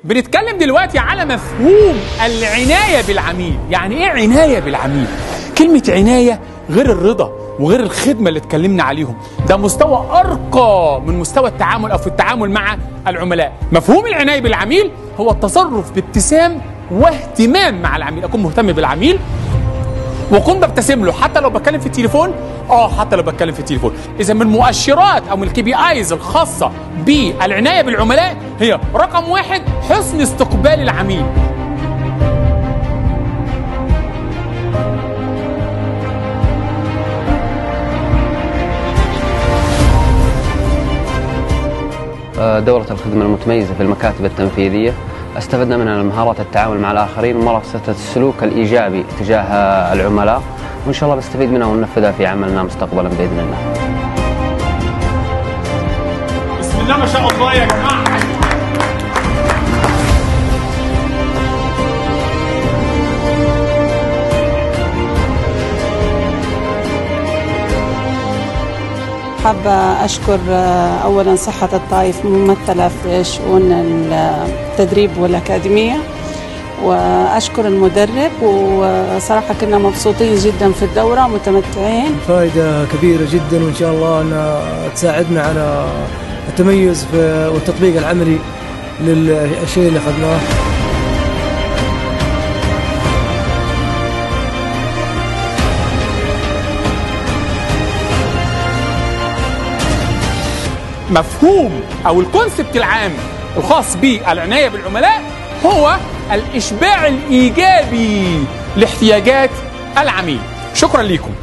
بنتكلم دلوقتي على مفهوم العناية بالعميل يعني ايه عناية بالعميل كلمة عناية غير الرضا وغير الخدمة اللي اتكلمنا عليهم ده مستوى أرقى من مستوى التعامل أو في التعامل مع العملاء مفهوم العناية بالعميل هو التصرف بابتسام واهتمام مع العميل أكون مهتم بالعميل واكون ببتسم له حتى لو بتكلم في التليفون اه حتى لو بتكلم في التليفون اذا من المؤشرات او من الكي بي ايز الخاصه بالعنايه بالعملاء هي رقم واحد حسن استقبال العميل دورة الخدمة المتميزة في المكاتب التنفيذية استفدنا منها مهارات التعامل مع الآخرين وممارسة السلوك الإيجابي تجاه العملاء وإن شاء الله بستفيد منها وننفذها في عملنا مستقبلا بإذن الله بسم الله ما شاء الله يا جماعه حابة أشكر أولا صحة الطائف ممثلة في شؤون التدريب والأكاديمية وأشكر المدرب وصراحة كنا مبسوطين جدا في الدورة متمتعين فائدة كبيرة جدا وإن شاء الله أنها تساعدنا على التميز في والتطبيق العملي للشيء اللي أخذناه مفهوم او الكونسبت العام الخاص بالعنايه بالعملاء هو الاشباع الايجابي لاحتياجات العميل شكرا لكم